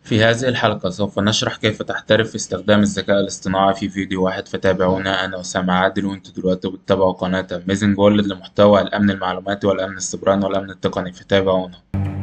في هذه الحلقة سوف نشرح كيف تحترف في استخدام الذكاء الاصطناعي في فيديو واحد فتابعونا أنا أسامة عادل وأنتوا دلوقتي بتتابعوا قناة أميزنج وورلد لمحتوى الأمن المعلوماتي والأمن السيبراني والأمن التقني فتابعونا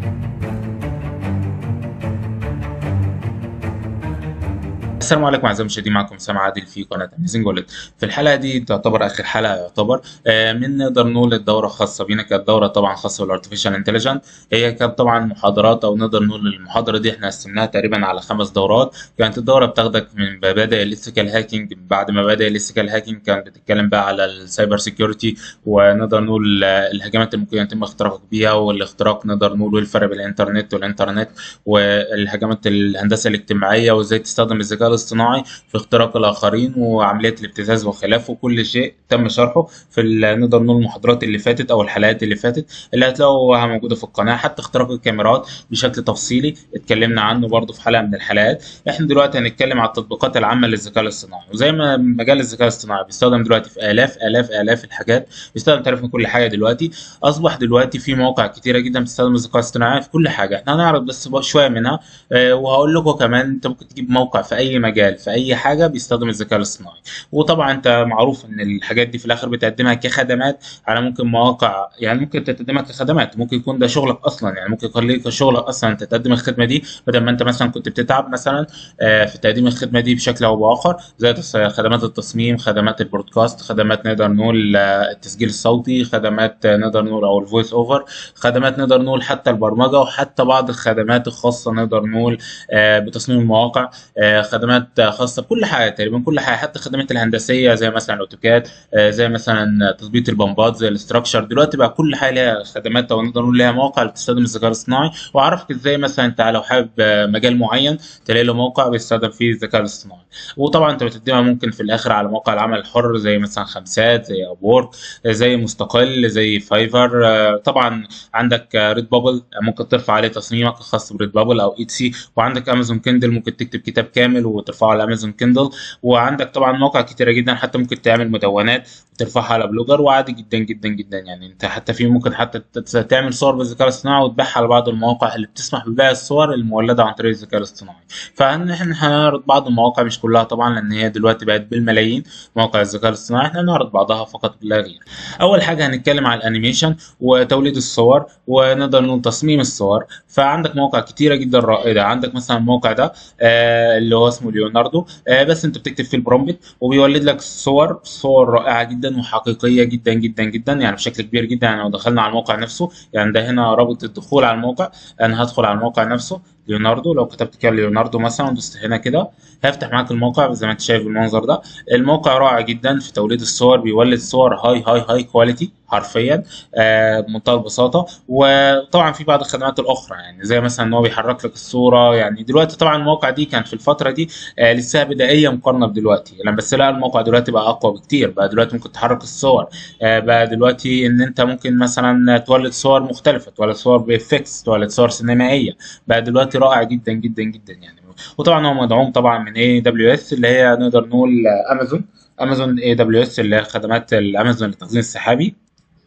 السلام عليكم اعزائي المشاهدين معكم سامع عادل في قناه اميزنج وورلد في الحلقه دي تعتبر اخر حلقه يعتبر آه، من نقدر نقول الدوره خاصه بينا كانت دوره طبعا خاصه بالارتفيشال انتليجنت هي كانت طبعا محاضرات او نقدر نقول المحاضره دي احنا قسمناها تقريبا على خمس دورات كانت الدوره بتاخدك من مبادئ الايثيكال هاكينج بعد مبادئ الايثيكال هاكينج كانت بتتكلم بقى على السايبر سيكيورتي ونقدر نقول آه، الهجمات اللي ممكن يتم اختراقك بيها والاختراق نقدر نقول الفرق بين الانترنت والانترنت والهجمات الهندسه الاجتماعيه وازاي تستخدم الذكاء الاصطناعي في اختراق الاخرين وعمليات الابتزاز وخلافه كل شيء تم شرحه في ال- نقدر نقول المحاضرات اللي فاتت او الحلقات اللي فاتت اللي هتلاقوها موجوده في القناه حتى اختراق الكاميرات بشكل تفصيلي اتكلمنا عنه برضه في حلقه من الحلقات احنا دلوقتي هنتكلم على التطبيقات العامه للذكاء الاصطناعي وزي ما مجال الذكاء الاصطناعي بيستخدم دلوقتي في الاف الاف الاف الحاجات بيستخدم تقريبا كل حاجه دلوقتي اصبح دلوقتي في مواقع كتيره جدا بتستخدم الذكاء الاصطناعي في كل حاجه احنا هنعرض بس بقى شويه منها آه، وهقول لكم كمان انت ممكن تجيب موقع في اي مجال في اي حاجه بيستخدم الذكاء الاصطناعي وطبعا انت معروف ان الحاجات دي في الاخر بتقدمها كخدمات على ممكن مواقع يعني ممكن تقدمها كخدمات ممكن يكون ده شغلك اصلا يعني ممكن يكون ليك شغلك اصلا انت تقدم الخدمه دي بدل ما انت مثلا كنت بتتعب مثلا آه، في تقديم الخدمه دي بشكل او باخر زي تص- خدمات التصميم خدمات البرودكاست خدمات نقدر نقول آه، التسجيل الصوتي خدمات آه، نقدر نقول او الفويس اوفر خدمات نقدر نقول حتى البرمجه وحتى بعض الخدمات الخاصه نقدر نقول آه، بتصميم المواقع آه، خدمات آه، خاصه بكل حاجه تقريبا كل حاجه حتى الخدمات الهندسيه زي مثلا الاوتوكاد آه، زي مثلا تظبيط البمبات زي الاستراكشر دلوقتي بقى كل حاجه ليها خدمات او نقدر نقول ليها موقع بتستخدم الذكاء الاصطناعي واعرفك ازاي مثلا انت لو حابب آه، مجال معين تلاقي له موقع بيستخدم فيه الذكاء الاصطناعي وطبعا انت بتقدمها ممكن في الاخر على موقع العمل الحر زي مثلا خمسات زي ابورك زي مستقل زي فايفر آه، طبعا عندك ريد بابل ممكن ترفع عليه تصميمك الخاص بريد بابل او اي سي وعندك امازون كيندل ممكن تكتب كتاب كامل وترفعه على امازون كيندل وعندك طبعا مواقع كتيره جدا حتى ممكن تعمل مدونات وترفعها على بلوجر وعادي جدا جدا جدا يعني انت حتى في ممكن حتى ت- تعمل صور بالذكاء الاصطناعي وتبيعها على بعض المواقع اللي بتسمح ببيع الصور المولده عن طريق الذكاء الاصطناعي فاحنا هنعرض بعض المواقع مش كلها طبعا لان هي دلوقتي بقت بالملايين مواقع الذكاء الاصطناعي احنا هنعرض بعضها فقط لا غير اول حاجه هنتكلم على الانيميشن وتوليد الصور ونقدر نقول تصميم الصور فعندك مواقع كتيره جدا رائده عندك مثلا الموقع ده آه اللي هو اسمه ليوناردو آه بس انت بتكتب فيه البرومبت وبيولد لك صور صور رائعه جدا وحقيقيه جدا جدا جدا يعني بشكل كبير جدا يعني لو دخلنا على الموقع نفسه يعني ده هنا رابط الدخول على الموقع انا هدخل على الموقع نفسه ليوناردو لو كتبت كده ليوناردو مثلا ودوست هنا كده هيفتح معاك الموقع زي ما انت شايف بالمنظر ده الموقع رائع جدا في توليد الصور بيولد صور هاي هاي هاي كواليتي حرفيا آه، بمنتهى البساطه وطبعا في بعض الخدمات الاخرى يعني زي مثلا ان هو بيحرك لك الصوره يعني دلوقتي طبعا المواقع دي كانت في الفتره دي آه، لسه بدائيه مقارنه بدلوقتي يعني بس لا الموقع دلوقتي بقى اقوى بكتير بقى دلوقتي ممكن تحرك الصور آه، بقى دلوقتي ان انت ممكن مثلا تولد صور مختلفه تولد صور بافكس تولد صور سينمائيه بقى دلوقتي رائع جدا جدا جدا يعني وطبعا هو مدعوم طبعا من اي دبليو اس اللي هي نقدر نقول آه، امازون امازون اي دبليو اس اللي هي خدمات الامازون للتخزين السحابي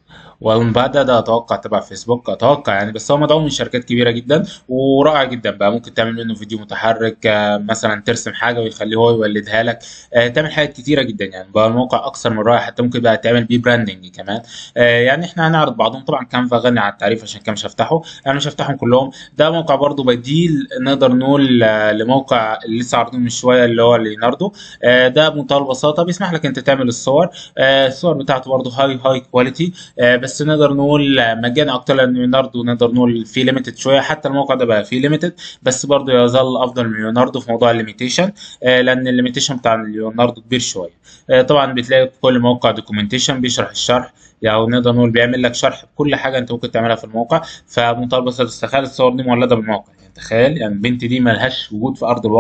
ومن بعد ده اتوقع تبع فيسبوك اتوقع يعني بس هو مدعوم من شركات كبيره جدا ورائع جدا بقى ممكن تعمل منه فيديو متحرك آه، مثلا ترسم حاجه ويخليه هو يولدها لك آه، تعمل حاجات كتيره جدا يعني بقى الموقع اكثر من رائع حتى ممكن بقى تعمل بيه براندنج كمان آه، يعني احنا هنعرض بعضهم طبعا كانفا غني عن التعريف عشان كده مش هفتحه انا مش هفتحهم كلهم ده موقع برضو بديل نقدر نقول آه، لموقع اللي لسه عارضينه من شويه اللي هو ليناردو آه، ده بمنتهى البساطه بيسمح لك انت تعمل الصور آه، الصور بتاعته برضو هاي هاي كواليتي آه، بس نقدر نقول آه، مجاني اكتر لان ليوناردو نقدر نقول فيه ليميتد شويه حتى الموقع ده بقى فيه ليميتد بس برضو يظل افضل من ليوناردو في موضوع الليميتيشن آه، لان الليميتيشن بتاع ليوناردو كبير شويه آه، طبعا بتلاقي في كل موقع دوكيومنتيشن بيشرح الشرح يعني نقدر نقول بيعمل لك شرح بكل حاجه انت ممكن تعملها في الموقع فمنتهى البساطه تخيل الصور دي مولده بالموقع يعني تخيل يعني البنت دي ملهاش وجود في ارض الواقع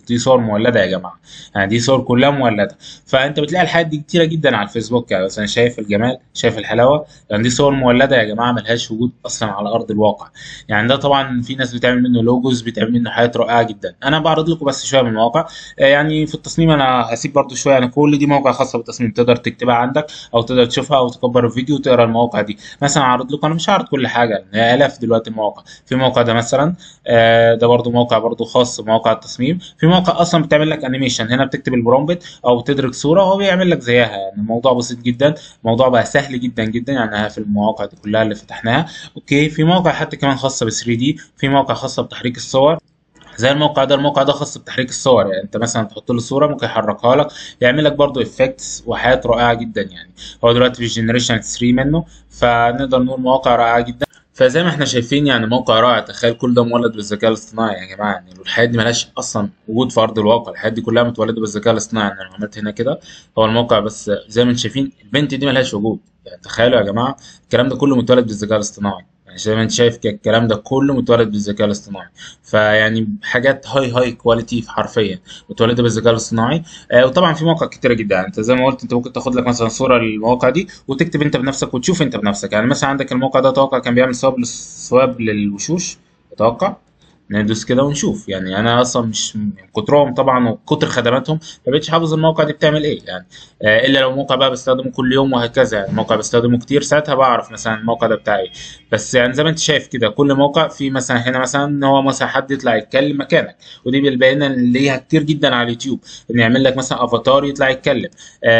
دي صور مولده يا جماعه يعني دي صور كلها مولده فانت بتلاقي الحاجات دي كتيره جدا على الفيسبوك يعني مثلا شايف الجمال شايف الحلاوه يعني دي صور مولده يا جماعه ملهاش وجود اصلا على ارض الواقع يعني ده طبعا في ناس بتعمل منه لوجوز بتعمل منه حاجات رائعه جدا انا بعرض لكم بس شويه من المواقع آه، يعني في التصميم انا هسيب برضو شويه يعني كل دي مواقع خاصه بالتصميم تقدر تكتبها عندك او تقدر تشوفها او تكبر الفيديو وتقرا المواقع دي مثلا اعرض لكم انا مش هعرض كل حاجه لان هي الاف دلوقتي المواقع في موقع ده مثلا آه، ده برضو موقع برضو خاص بمواقع التصميم في موقع اصلا بتعمل لك انيميشن هنا بتكتب البرومبت او تدرك صوره وهو بيعمل لك زيها يعني الموضوع بسيط جدا الموضوع بقى سهل جدا جدا يعني في المواقع دي كلها اللي فتحناها اوكي في موقع حتى كمان خاصه ب 3 دي في موقع خاصه بتحريك الصور زي الموقع ده الموقع ده خاص بتحريك الصور يعني انت مثلا تحط له صوره ممكن يحركها لك يعمل لك برضو افكتس وحاجات رائعه جدا يعني هو دلوقتي في جنريشن 3 منه فنقدر نقول مواقع رائعه جدا فزي ما احنا شايفين يعني موقع رائع تخيل كل ده مولد بالذكاء الاصطناعي يا جماعه يعني الحياه دي ملهاش اصلا وجود في ارض الواقع الحياه دي كلها متولده بالذكاء الاصطناعي يعني انا عملت هنا كده هو الموقع بس زي ما انتم شايفين البنت دي ملهاش وجود يعني تخيلوا يا جماعه الكلام ده كله متولد بالذكاء الاصطناعي يعني زي ما انت شايف كده الكلام ده كله متولد بالذكاء الاصطناعي فيعني حاجات هاي هاي كواليتي حرفيا متولده بالذكاء الاصطناعي آه وطبعا في مواقع كتيره جدا يعني انت زي ما قلت انت ممكن تاخد لك مثلا صوره للمواقع دي وتكتب انت بنفسك وتشوف انت بنفسك يعني مثلا عندك الموقع ده اتوقع كان بيعمل صواب صواب للوشوش اتوقع ندوس كده ونشوف يعني انا اصلا مش من كترهم طبعا وكتر خدماتهم ما بقتش حافظ الموقع دي بتعمل ايه يعني آه الا لو موقع بقى بستخدمه كل يوم وهكذا يعني موقع بستخدمه كتير ساعتها بعرف مثلا الموقع ده بتاعي بس يعني زي ما انت شايف كده كل موقع في مثلا هنا مثلا ان هو مثلا حد يطلع يتكلم مكانك ودي بيبين ليها كتير جدا على اليوتيوب ان يعمل لك مثلا افاتار يطلع يتكلم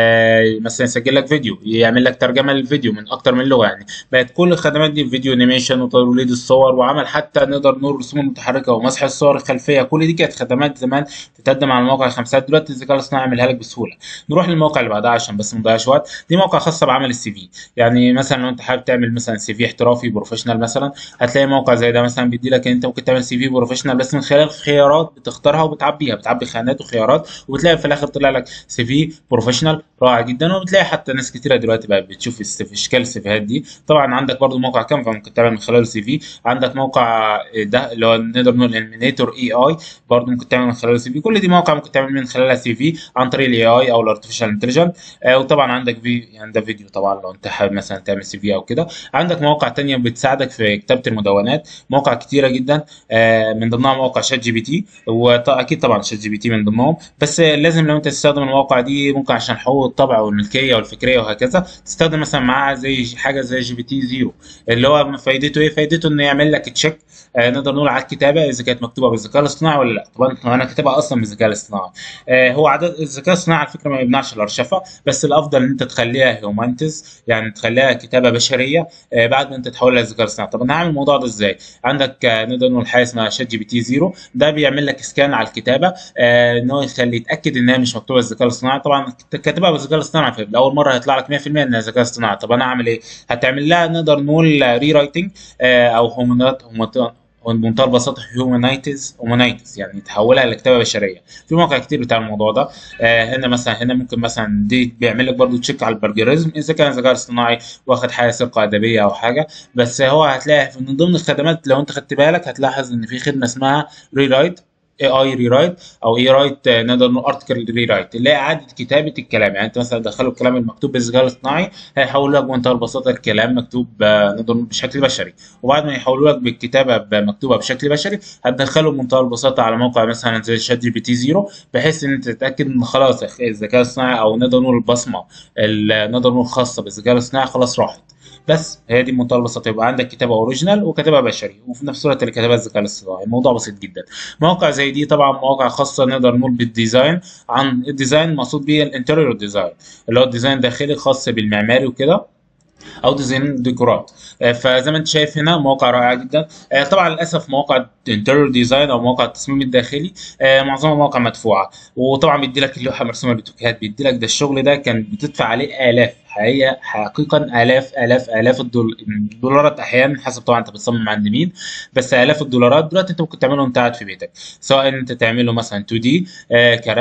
آه مثلا يسجل لك فيديو يعمل لك ترجمه للفيديو من اكتر من لغه يعني بقت كل الخدمات دي فيديو انيميشن وتوليد الصور وعمل حتى نقدر نقول الرسوم المتحركه ومسح الصور الخلفيه كل دي كانت خدمات زمان تتقدم على المواقع الخمسات دلوقتي الذكاء الاصطناعي يعملها لك بسهوله نروح للموقع اللي بعدها عشان بس ما نضيعش وقت دي موقع خاصه بعمل السي في يعني مثلا لو انت حابب تعمل مثلا سي في احترافي بروفيشنال مثلا هتلاقي موقع زي ده مثلا بيدي لك انت ممكن تعمل سي في بروفيشنال بس من خلال خيارات بتختارها وبتعبيها بتعبي خانات وخيارات وبتلاقي في الاخر طلع لك سي في بروفيشنال رائع جدا وبتلاقي حتى ناس كتيره دلوقتي بقى بتشوف السف- اشكال السيفيهات دي طبعا عندك برضو موقع كانفا ممكن تعمل من خلاله سي في عندك موقع ده اللي هو نقدر نقول المينيتور اي اي برضو ممكن تعمل من خلاله سي في كل دي مواقع ممكن تعمل من خلالها سي في عن طريق الاي اي او الارتفيشال انتليجنت وطبعا عندك في يعني ده فيديو طبعا لو انت حابب مثلا تعمل سي في او كده عندك مواقع تانية بتساعدك في كتابه المدونات مواقع كتيره جدا آه، من ضمنها موقع شات جي بي تي واكيد طبعا شات جي بي تي من ضمنهم بس لازم لو انت تستخدم المواقع دي ممكن عشان حقوق الطبع والملكيه والفكريه وهكذا تستخدم مثلا معاها زي حاجه زي جي بي تي زيرو اللي هو فايدته ايه فايدته انه يعمل لك تشيك آه نقدر نقول على الكتابه اذا كانت مكتوبه بالذكاء الاصطناعي ولا لا طبعا انا كاتبها اصلا بالذكاء الاصطناعي آه هو عدد الذكاء الاصطناعي على فكره ما يمنعش الارشفه بس الافضل ان انت تخليها هيومانتز يعني تخليها كتابه بشريه آه بعد ما انت تحولها للذكاء الاصطناعي طب انا هعمل الموضوع ده ازاي عندك آه نقدر نقول حاجه اسمها شات جي بي تي زيرو ده بيعمل لك سكان على الكتابه آه ان هو يخلي يتاكد انها مش مكتوبه بالذكاء الاصطناعي طبعا كاتبها بالذكاء الاصطناعي فاول مره هيطلع لك 100% انها ذكاء اصطناعي طب انا اعمل ايه هتعمل لها نقدر نقول ري رايتنج او هومونات بمنتهى البساطه هيومانيتيز هومانيتيز يعني تحولها لكتابه بشريه في مواقع كتير بتاع الموضوع ده آه هنا مثلا هنا ممكن مثلا دي بيعمل لك برضو تشيك على البرجريزم اذا كان ذكاء اصطناعي واخد حاجه سرقه ادبيه او حاجه بس هو هتلاقي من ضمن الخدمات لو انت خدت بالك هتلاحظ ان في خدمه اسمها ري رايت اي اي ري رايت او اي رايت نقدر نقول ارتكل ري رايت اللي هي اعاده كتابه الكلام يعني انت مثلا دخلوا الكلام المكتوب بالذكاء الاصطناعي هيحول لك بمنتهى البساطه الكلام مكتوب آه، نقدر نقول بشكل بشري وبعد ما يحولوا لك بالكتابه مكتوبه بشكل بشري هتدخله بمنتهى البساطه على موقع مثلا زي شات جي بي تي زيرو بحيث ان انت تتاكد ان خلاص الذكاء الاصطناعي او نقدر نقول البصمه ال- نقدر نقول خاصه بالذكاء الاصطناعي خلاص راحت بس هي دي بمنتهى البساطه يبقى عندك كتابه اوريجينال وكتابه بشري وفي نفس الوقت اللي كتبها الذكاء الاصطناعي الموضوع بسيط جدا مواقع زي دي طبعا مواقع خاصه نقدر نقول بالديزاين عن الديزاين مقصود بيه الانتيريور ديزاين اللي هو الديزاين الداخلي خاص بالمعماري وكده او ديزاين ديكورات آه، فزي ما انت شايف هنا موقع رائع جدا آه، طبعا للاسف مواقع انتيريور ديزاين او مواقع التصميم الداخلي آه، معظمها مواقع مدفوعه وطبعا بيدي لك اللوحه مرسومه بالاوتوكاد بيدي لك ده الشغل ده كان بتدفع عليه الاف حقيقه حقيقه الاف الاف الاف الدول- الدولارات احيانا حسب طبعا انت بتصمم عند مين بس الاف الدولارات دلوقتي انت ممكن تعمله وانت قاعد في بيتك سواء انت تعمله مثلا 2 دي كرسم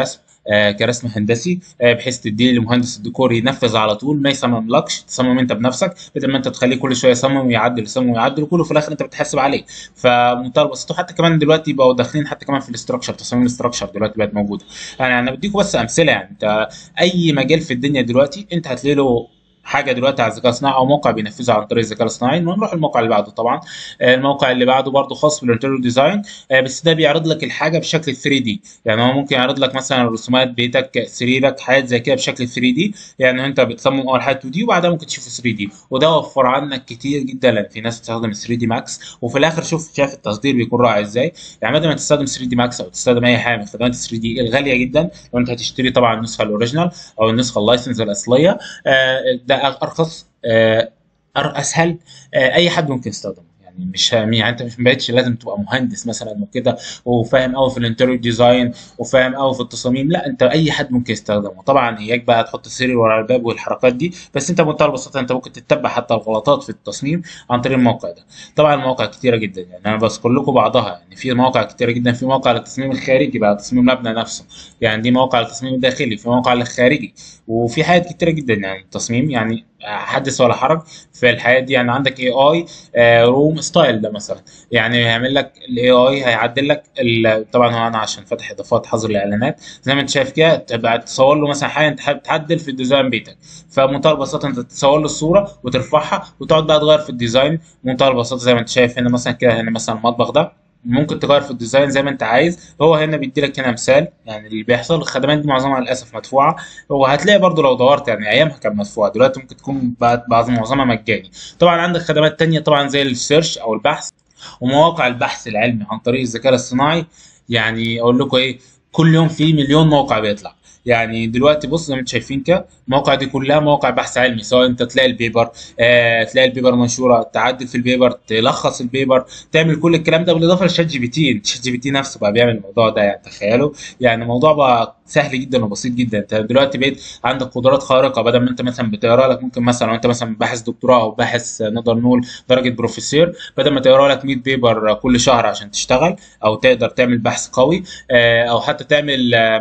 آه، كرسم هندسي آه، بحيث تديه لمهندس الديكور ينفذ على طول ما يصمملكش تصمم انت بنفسك بدل ما انت تخليه كل شويه يصمم ويعدل يصمم ويعدل وكله في الاخر انت بتحاسب عليه فمنتهى البساطه وحتى كمان دلوقتي بقوا داخلين حتى كمان في الاستراكشر تصاميم الاستراكشر دلوقتي بقت موجوده يعني انا بديكم بس امثله يعني انت اي مجال في الدنيا دلوقتي انت هتلاقي له حاجه دلوقتي على الذكاء الصناعي او موقع بينفذها عن طريق الذكاء الصناعي ونروح الموقع اللي بعده طبعا آه، الموقع اللي بعده برضه خاص بالانتيريور ديزاين آه، بس ده بيعرض لك الحاجه بشكل 3 دي يعني هو ممكن يعرض لك مثلا رسومات بيتك سريرك حاجات زي كده بشكل 3 دي يعني انت بتصمم اول حاجه 2 دي وبعدها ممكن تشوف 3 دي وده وفر عنك كتير جدا لان في ناس بتستخدم 3 دي ماكس وفي الاخر شوف شايف التصدير بيكون رائع ازاي يعني بدل ما تستخدم 3 دي ماكس او تستخدم اي حاجه من خدمات 3 دي الغاليه جدا لو انت هتشتري طبعا النسخه الاوريجينال او النسخه اللايسنس الاصليه آه، ده ارخص آه، أر- اسهل آه، اي حد ممكن يستخدمه يعني مش يعني انت مش ما بقتش لازم تبقى مهندس مثلا وكده وفاهم قوي في الانتيريور ديزاين وفاهم قوي في التصاميم لا انت اي حد ممكن يستخدمه طبعا اياك بقى تحط السرير ورا الباب والحركات دي بس انت بمنتهى البساطه انت ممكن تتبع حتى الغلطات في التصميم عن طريق الموقع ده طبعا المواقع كتيره جدا يعني انا بذكر لكم بعضها يعني في مواقع كتيره جدا في موقع للتصميم الخارجي بقى تصميم المبنى نفسه يعني دي موقع للتصميم الداخلي في موقع للخارجي وفي حاجات كتيره جدا يعني التصميم يعني حدث ولا حرج في الحياه دي يعني عندك اي اي روم ستايل ده مثلا يعني هيعمل لك الاي اي هيعدل لك ال- طبعا هو انا عشان فاتح اضافات حظر الاعلانات زي ما انت شايف كده تبقى تصور له مثلا حاجه انت حابب تعدل في الديزاين بيتك فبمنتهى البساطه انت تصور له الصوره وترفعها وتقعد بقى تغير في الديزاين بمنتهى البساطه زي ما انت شايف هنا مثلا كده هنا مثلا المطبخ ده ممكن تغير في الديزاين زي ما انت عايز هو هنا بيدي لك هنا مثال يعني اللي بيحصل الخدمات دي معظمها للاسف مدفوعه وهتلاقي برضو لو دورت يعني ايامها كانت مدفوعه دلوقتي ممكن تكون بقت بعض معظمها مجاني طبعا عندك خدمات تانية طبعا زي السيرش او البحث ومواقع البحث العلمي عن طريق الذكاء الاصطناعي يعني اقول لكم ايه كل يوم في مليون موقع بيطلع يعني دلوقتي بص زي ما انتم شايفين كده المواقع دي كلها مواقع بحث علمي سواء انت تلاقي البيبر آه تلاقي البيبر منشوره تعدل في البيبر تلخص البيبر تعمل كل الكلام ده بالاضافه لشات جي بي تي شات جي بي تي نفسه بقى بيعمل الموضوع ده يعني تخيلوا يعني الموضوع بقى سهل جدا وبسيط جدا انت دلوقتي بقيت عندك قدرات خارقه بدل ما انت مثلا بتقرا لك ممكن مثلا لو انت مثلا باحث دكتوراه او باحث آه، نقدر نقول درجه بروفيسور بدل ما تقرا لك 100 بيبر كل شهر عشان تشتغل او تقدر تعمل بحث قوي آه، او حتى تعمل آه،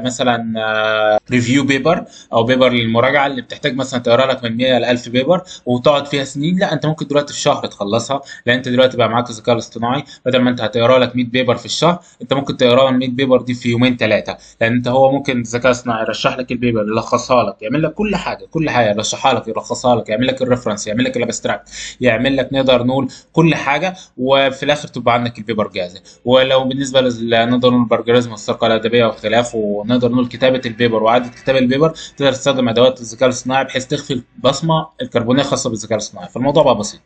مثلا ريفيو بيبر او بيبر للمراجعه اللي بتحتاج مثلا تقرا لك من 100 ل 1000 بيبر وتقعد فيها سنين لا انت ممكن دلوقتي في شهر تخلصها لان انت دلوقتي بقى معاك الذكاء الاصطناعي بدل ما انت هتقرا لك 100 بيبر في الشهر انت ممكن تقرا ال 100 بيبر دي في يومين ثلاثه لان انت هو ممكن الذكاء الاصطناعي يرشح لك البيبر يلخصها لك يعمل لك كل حاجه كل حاجه يرشحها لك يلخصها لك يعمل لك الريفرنس يعمل لك الابستراكت يعمل لك نقدر نقول كل حاجه وفي الاخر تبقى عندك البيبر جاهزه ولو بالنسبه لل- نقدر نقول البرجريزم والسرقه الادبيه واختلافه ونقدر نقول كتابه البيبر واعاده كتابه البيبر تقدر تستخدم ادوات الذكاء الاصطناعي بحيث تخفي البصمه الكربونيه الخاصه بالذكاء الاصطناعي فالموضوع بقى بسيط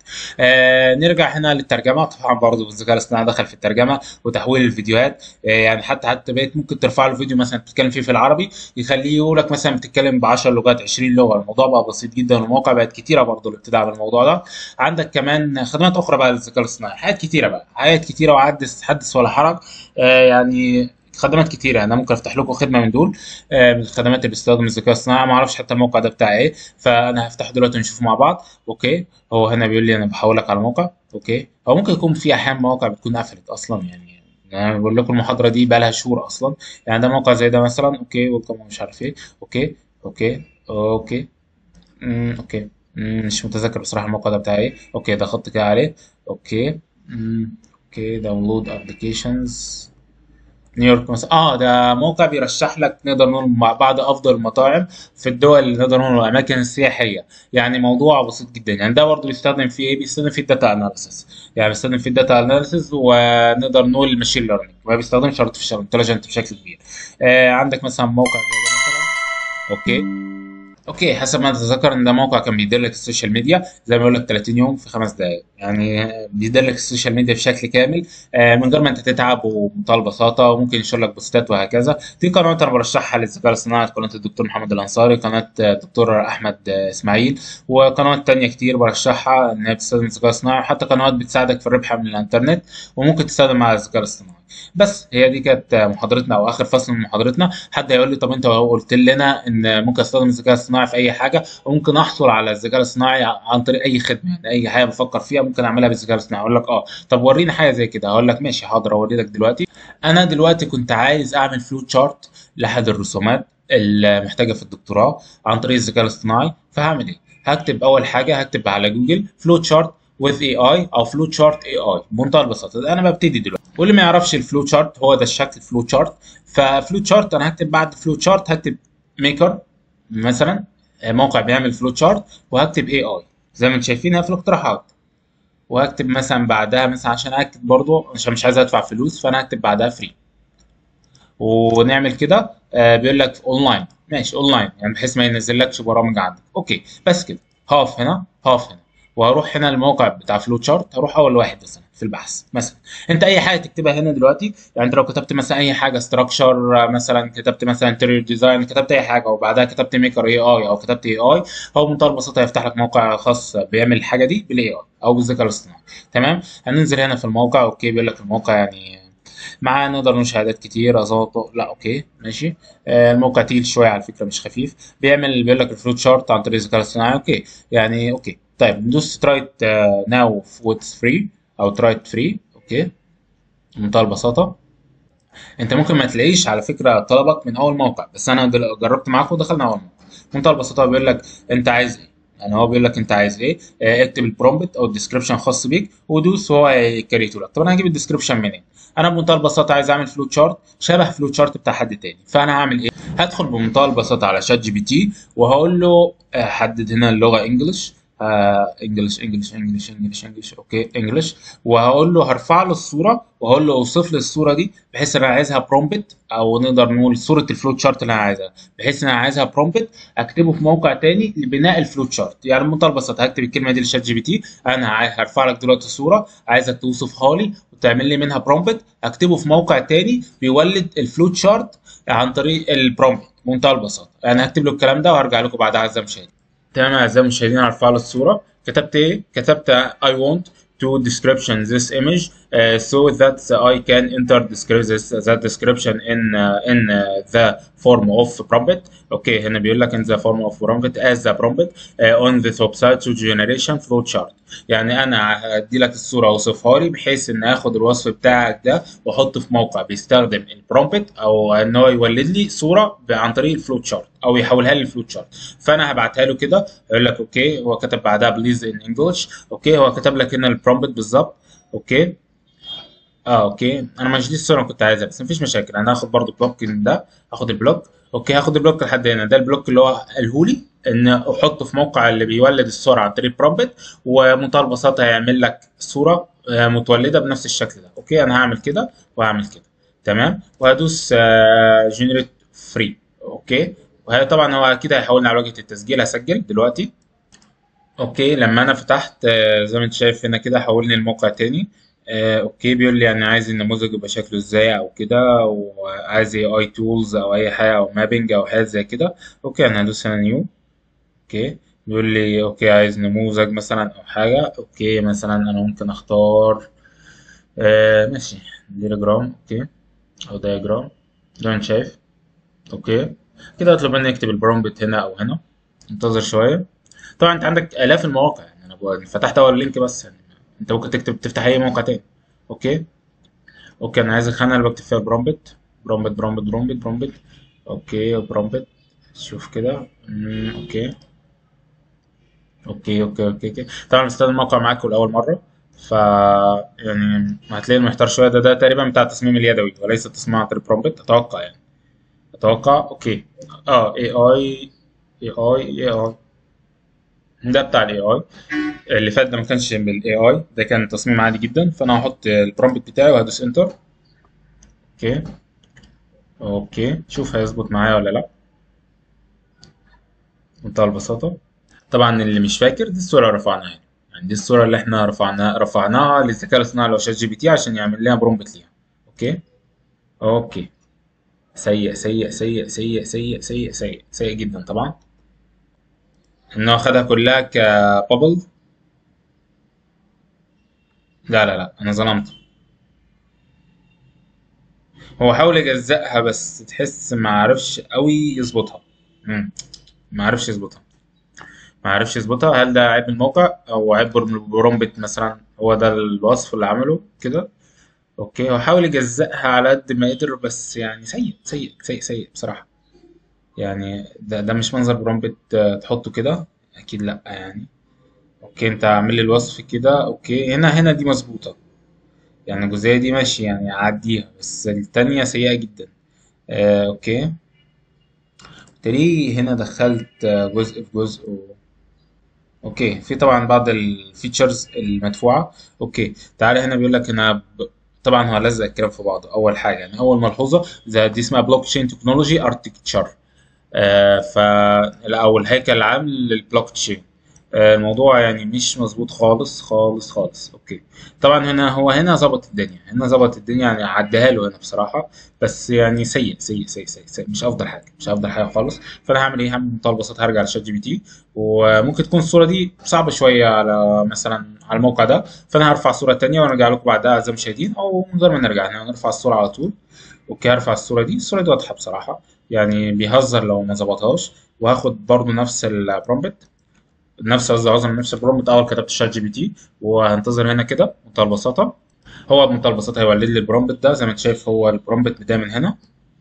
آه نرجع هنا للترجمه طبعا برضه الذكاء الاصطناعي دخل في الترجمه وتحويل الفيديوهات آه يعني حتى حتى بقيت ممكن ترفع له فيديو مثلا بتتكلم فيه في العربي يخليه يقول لك مثلا بتتكلم ب 10 لغات 20 لغه الموضوع بقى بسيط جدا والمواقع بقت كتيره برضه اللي بتدعم الموضوع ده عندك كمان خدمات اخرى بقى للذكاء الاصطناعي حاجات كتيره بقى حاجات كتيره وحدث حدث ولا حرج آه يعني خدمات كتيرة يعني انا ممكن افتح لكم خدمه من دول آه، من الخدمات اللي بتستخدم الذكاء الاصطناعي ما اعرفش حتى الموقع ده بتاع ايه فانا هفتحه دلوقتي ونشوفه مع بعض اوكي هو هنا بيقول لي انا بحولك على موقع اوكي او ممكن يكون في احيانا مواقع بتكون قفلت اصلا يعني انا بقول لكم المحاضره دي بقى لها شهور اصلا يعني ده موقع زي ده مثلا اوكي ويلكم مش عارف ايه اوكي اوكي اوكي امم اوكي مم، مش متذكر بصراحه الموقع ده بتاع ايه اوكي ده خط كده عليه اوكي امم اوكي داونلود ابلكيشنز نيويورك مثلا اه ده موقع بيرشح لك نقدر نقول مع بعض افضل المطاعم في الدول اللي نقدر نقول الاماكن السياحيه يعني موضوع بسيط جدا يعني ده برضه بيستخدم فيه ايه بيستخدم فيه الداتا اناليسيس يعني بيستخدم فيه الداتا اناليسيس ونقدر نقول الماشين ليرنينج ما بيستخدمش ارتفيشال انتليجنت بشكل كبير آه عندك مثلا موقع زي ده مثلا اوكي اوكي حسب ما اتذكر ان ده موقع كان بيدير لك السوشيال ميديا زي ما بقول لك 30 يوم في خمس دقائق يعني بيدير لك السوشيال ميديا بشكل كامل آه، من غير ما انت تتعب وبمنتهى البساطه وممكن ينشر لك بوستات وهكذا في قناه انا برشحها للذكاء الاصطناعي قناه الدكتور محمد الانصاري قناه آه، الدكتور احمد آه، اسماعيل وقنوات تانية كتير برشحها ان هي بتستخدم الذكاء الاصطناعي وحتى قنوات بتساعدك في الربح من الانترنت وممكن تستخدم مع الذكاء الاصطناعي بس هي دي كانت محاضرتنا او اخر فصل من محاضرتنا حد هيقول لي طب انت قلت لنا ان ممكن استخدم الذكاء الاصطناعي في اي حاجه وممكن احصل على الذكاء الاصطناعي عن طريق اي خدمه يعني اي حاجه بفكر فيها ممكن اعملها بالذكاء الاصطناعي اقول لك اه طب ورينا حاجه زي كده هقول لك ماشي حاضر اوري لك دلوقتي انا دلوقتي كنت عايز اعمل فلو تشارت لاحد الرسومات اللي محتاجه في الدكتوراه عن طريق الذكاء الاصطناعي فهعمل ايه هكتب اول حاجه هكتب على جوجل فلو تشارت with AI او فلو تشارت AI بمنتهى البساطه انا ببتدي دلوقتي واللي ما يعرفش الفلو تشارت هو ده الشكل فلو تشارت ففلو تشارت انا هكتب بعد فلو تشارت هكتب ميكر مثلا موقع بيعمل فلو تشارت وهكتب AI زي ما انتم شايفين هي في الاقتراحات وهكتب مثلا بعدها مثلا عشان اكد برضو عشان مش عايز ادفع فلوس فانا هكتب بعدها فري ونعمل كده آه بيقول لك اونلاين ماشي اونلاين يعني بحيث ما ينزلكش برامج عندك اوكي بس كده هقف هنا هقف هنا وهروح هنا الموقع بتاع فلو تشارت هروح اول واحد مثلا في البحث مثلا انت اي حاجه تكتبها هنا دلوقتي يعني انت لو كتبت مثلا اي حاجه ستراكشر مثلا كتبت مثلا انتيريور ديزاين كتبت اي حاجه وبعدها كتبت ميكر اي اي او كتبت اي اي هو بمنتهى البساطه هيفتح لك موقع خاص بيعمل الحاجه دي بالاي اي او بالذكاء الاصطناعي تمام هننزل هنا في الموقع اوكي بيقول لك الموقع يعني معاه نقدر نقول شهادات كتير اظبطه لا اوكي ماشي آه الموقع تقيل شويه على فكره مش خفيف بيعمل بيقول لك الفلوت شارت عن طريق الذكاء الاصطناعي اوكي يعني اوكي طيب ندوس ترايت ناو واتس فري او ترايت فري اوكي بمنتهى البساطه انت ممكن ما تلاقيش على فكره طلبك من اول موقع بس انا جربت معاك ودخلنا اول موقع بمنتهى البساطه بيقول لك انت عايز ايه يعني هو بيقول لك انت عايز ايه اه اكتب البرومبت او الديسكربشن خاص بيك ودوس وهو يكريته لك طب انا هجيب الديسكربشن منين انا بمنتهى البساطه عايز اعمل فلو تشارت شبه فلو تشارت بتاع حد تاني فانا هعمل ايه هدخل بمنتهى البساطه على شات جي بي تي وهقول له حدد هنا اللغه انجلش انجلش انجلش انجلش انجلش انجلش اوكي انجلش وهقول له هرفع له الصوره وهقول له اوصف لي الصوره دي بحيث ان انا عايزها برومبت او نقدر نقول صوره الفلوت شارت اللي انا عايزها بحيث ان انا عايزها برومبت اكتبه في موقع تاني لبناء الفلوت شارت يعني بمنتهى البساطه هكتب الكلمه دي لشات جي بي تي انا هرفع لك دلوقتي الصوره عايزك توصفها لي وتعمل لي منها برومبت اكتبه في موقع تاني بيولد الفلوت شارت عن طريق البرومبت بمنتهى البساطه انا هكتب له الكلام ده وهرجع لكم بعدها اعزائي المشاهدين تمام اعزائي المشاهدين هرفع له الصوره كتبت ايه كتبت I want to description this image uh, so that I can enter this that description in uh, in uh, the form of prompt اوكي هنا بيقول لك in the form of prompt as the prompt uh, on the website to generation flow chart يعني انا هدي لك الصوره اوصفها لي بحيث ان اخد الوصف بتاعك ده واحطه في موقع بيستخدم البرومبت او ان هو يولد لي صوره عن طريق الفلو تشارت او يحولها لي الفلو تشارت فانا هبعتها له كده يقول لك اوكي هو كتب بعدها بليز ان انجلش اوكي هو كتب لك هنا البرومبت بالظبط اوكي اه اوكي انا مش دي الصوره كنت عايزها بس مفيش مشاكل انا هاخد برضو بلوك ده هاخد البلوك اوكي هاخد البلوك لحد هنا ده البلوك اللي هو قالهولي ان احطه في موقع اللي بيولد الصوره عن طريق برومبت ومنتهى البساطه هيعمل لك صوره متولده بنفس الشكل ده اوكي انا هعمل كده وهعمل كده تمام وهدوس جنريت فري اوكي وهي طبعا هو اكيد هيحولني على واجهه التسجيل هسجل دلوقتي اوكي لما انا فتحت زي ما انت شايف هنا كده حولني الموقع تاني آه، اوكي بيقول لي يعني عايز النموذج يبقى شكله ازاي او كده وعايز اي اي تولز او اي حاجه او مابنج او حاجه زي كده اوكي انا هدوس هنا نيو اوكي بيقول لي اوكي عايز نموذج مثلا او حاجه اوكي مثلا انا ممكن اختار آه ماشي دياجرام اوكي او دياجرام زي ما انت شايف اوكي كده اطلب مني اكتب البرومبت هنا او هنا انتظر شويه طبعا انت عندك الاف المواقع يعني انا فتحت اول لينك بس يعني انت ممكن تكتب تفتح اي موقع تاني اوكي اوكي انا عايز الخانه اللي بكتب فيها برومبت برومبت برومبت برومبت برومبت اوكي برومبت شوف كده اوكي اوكي اوكي اوكي اوكي طبعا بستخدم الموقع معاكم لاول مره ف يعني هتلاقي محتار شويه ده ده تقريبا بتاع التصميم اليدوي وليس التصميم عن طريق برومبت اتوقع يعني اتوقع اوكي اه اي اي اي اي اي اي ده بتاع الاي اي اللي فات ده ما كانش بالاي اي ده كان تصميم عادي جدا فانا هحط البرومبت بتاعي وهدوس انتر اوكي اوكي شوف هيظبط معايا ولا لا بمنتهى البساطه طبعا اللي مش فاكر دي الصوره رفعناها يعني. يعني دي الصوره اللي احنا رفعناها رفعناها للذكاء الاصطناعي اللي هو شات جي بي تي عشان يعمل لنا برومبت ليها اوكي اوكي سيء سيء سيء سيء سيء سيء سيء سيء جدا طبعا ان هو خدها كلها كبابل لا لا لا انا ظلمت هو حاول يجزأها بس تحس ما عرفش قوي يظبطها مم. ما عرفش يظبطها ما عرفش يظبطها هل ده عيب من الموقع او عيب برومبت مثلا هو ده الوصف اللي عمله كده اوكي هو حاول يجزأها على قد ما قدر بس يعني سيء سيء سيء سيء بصراحة يعني ده ده مش منظر برومبت آه، تحطه كده اكيد لا يعني اوكي انت اعمل لي الوصف كده اوكي هنا هنا دي مظبوطة يعني الجزئية دي ماشي يعني اعديها بس التانية سيئة جدا آه اوكي تلاقيه هنا دخلت آه، جزء في جزء و... اوكي في طبعا بعض الفيتشرز المدفوعة اوكي تعالى هنا بيقول لك هنا ب... طبعا هو لزق الكلام في بعضه اول حاجة يعني اول ملحوظة ده دي اسمها بلوك تشين تكنولوجي اركتكتشر آه، ف او الهيكل العام للبلوك تشين آه، الموضوع يعني مش مظبوط خالص خالص خالص اوكي طبعا هنا هو هنا ظبط الدنيا هنا ظبط الدنيا يعني عديها له هنا بصراحه بس يعني سيء سيء سيء سيء, سيء. مش افضل حاجه مش افضل حاجه خالص فانا هعمل ايه هعمل بمنتهى البساطه هرجع لشات جي بي تي وممكن تكون الصوره دي صعبه شويه على مثلا على الموقع ده فانا هرفع صوره تانية وارجع لكم بعدها اعزائي المشاهدين او من غير ما نرجع احنا هنرفع الصوره على طول اوكي هرفع الصوره دي الصوره دي واضحه بصراحه يعني بيهزر لو ما ظبطهاش وهاخد برضو نفس البرومبت نفس قصدي عذرا نفس البرومبت اول كتبت شات جي بي تي وهنتظر هنا كده بمنتهى البساطه هو بمنتهى البساطه هيولد لي البرومبت ده زي ما انت شايف هو البرومبت بدايه من هنا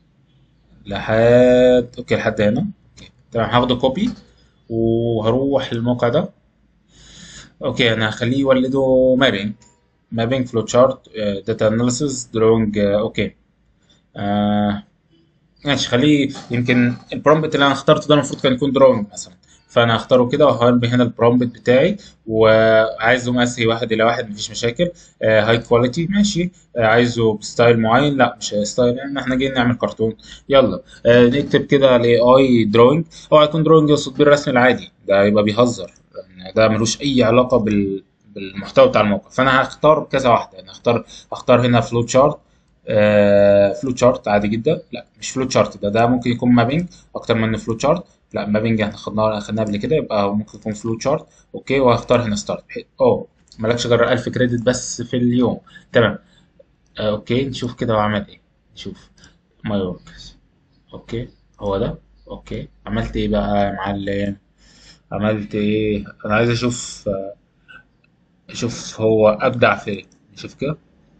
لحد اوكي لحد هنا اوكي تمام هاخده كوبي وهروح للموقع ده اوكي انا هخليه يولده مابينج مابينج فلو تشارت داتا اناليسيس دروينج اوكي آه ماشي خليه يمكن البرومبت اللي انا اخترته ده المفروض كان يكون دروينج مثلا فانا هختاره كده وهرمي هنا البرومبت بتاعي وعايزه مقاسي واحد الى واحد مفيش مشاكل هاي كواليتي ماشي آه، عايزه بستايل معين لا مش ستايل يعني احنا جايين نعمل كرتون يلا آه، نكتب كده الاي اي دروينج هو هيكون دروينج يقصد بيه الرسم العادي ده يبقى بيهزر يعني ده ملوش اي علاقه بال بالمحتوى بتاع الموقع فانا هختار كذا واحده يعني هختار هختار هنا فلو تشارت آه فلو تشارت عادي جدا لا مش فلو تشارت ده ده ممكن يكون مابينج اكتر من فلو تشارت لا مابينج احنا خدناه خدناه قبل كده يبقى ممكن يكون فلو تشارت اوكي وهختار هنا ستارت اوه مالكش غير 1000 كريدت بس في اليوم تمام آه اوكي نشوف كده هو عمل ايه نشوف ماي وركس اوكي هو ده اوكي عملت ايه بقى يا معلم عملت ايه انا عايز اشوف آه، اشوف هو ابدع في ايه نشوف كده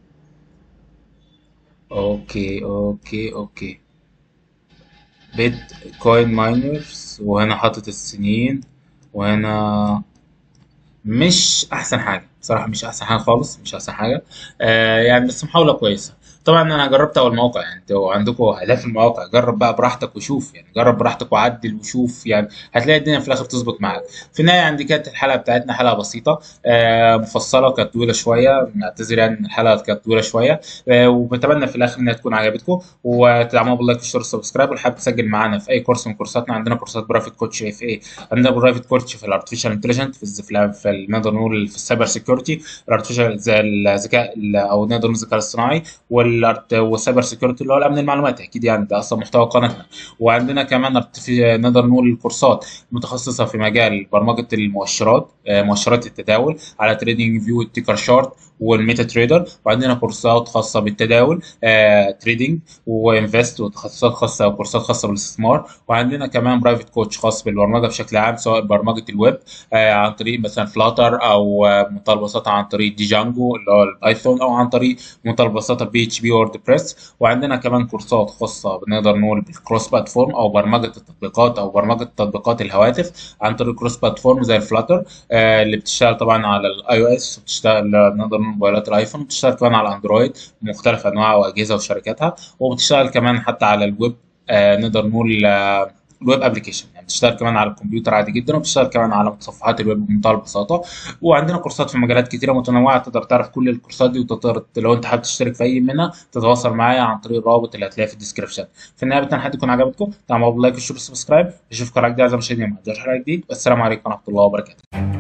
اوكي اوكي اوكي بيت كوين ماينرز وهنا حاطط السنين وهنا مش احسن حاجه بصراحه مش احسن حاجه خالص مش احسن حاجه آه يعني بس محاوله كويسه طبعا انا جربت اول موقع يعني انتوا عندكم الاف المواقع جرب بقى براحتك وشوف يعني جرب براحتك وعدل وشوف يعني هتلاقي الدنيا في الاخر تظبط معاك في النهايه عندي كانت الحلقه بتاعتنا حلقه بسيطه آه مفصله كانت طويله شويه نعتذر يعني ان الحلقه كانت طويله شويه آه وبتمنى في الاخر انها تكون عجبتكم وتدعمونا باللايك والشير والسبسكرايب واللي حابب تسجل معانا في اي كورس من كورساتنا عندنا كورسات برايفت كوتش اف اي عندنا برايفت كوتش في الارتفيشال انتليجنت في الز- في ال- في نقدر نقول في السايبر سيكيورتي الارتفيشال الذكاء ال- او نقدر نقول الذكاء الاصطناعي والارت والسايبر سيكيورتي اللي هو الامن المعلوماتي اكيد يعني ده اصلا محتوى قناتنا وعندنا كمان ارتفي... نقدر نقول كورسات متخصصه في مجال برمجه المؤشرات آه، مؤشرات التداول على تريدنج فيو التيكر شارت والميتا تريدر وعندنا كورسات خاصه بالتداول آه، تريدنج وانفست وتخصصات خاصه وكورسات خاصه بالاستثمار وعندنا كمان برايفت كوتش خاص بالبرمجه بشكل عام سواء برمجه الويب آه، عن طريق مثلا فلاتر او آه، بمنتهى البساطه عن طريق ديجانجو اللي هو البايثون او عن طريق بمنتهى البساطه بي اتش بي ووردبريس وعندنا كمان كورسات خاصه بنقدر نقول بالكروس بلاتفورم او برمجه التطبيقات او برمجه تطبيقات الهواتف عن طريق كروس بلاتفورم زي الفلاتر آه، اللي بتشتغل طبعا على الاي او اس وبتشتغل نقدر نقول موبايلات الايفون وبتشتغل كمان على اندرويد بمختلف انواعها واجهزه وشركاتها وبتشتغل كمان حتى على الويب آه، نقدر نقول آه، الويب ابلكيشن يعني بتشتغل كمان على الكمبيوتر عادي جدا وبتشتغل كمان على متصفحات الويب بمنتهى البساطه وعندنا كورسات في مجالات كتيره متنوعه تقدر تعرف كل الكورسات دي وتقدر لو انت حابب تشترك في اي منها تتواصل معايا عن طريق الرابط اللي هتلاقيه في الديسكربشن في النهايه بتمنى حد يكون عجبتكم تعملوا لايك وشير وسبسكرايب اشوفكم على جديد اعزائي المشاهدين مع الحلقه جديد والسلام عليكم ورحمه الله وبركاته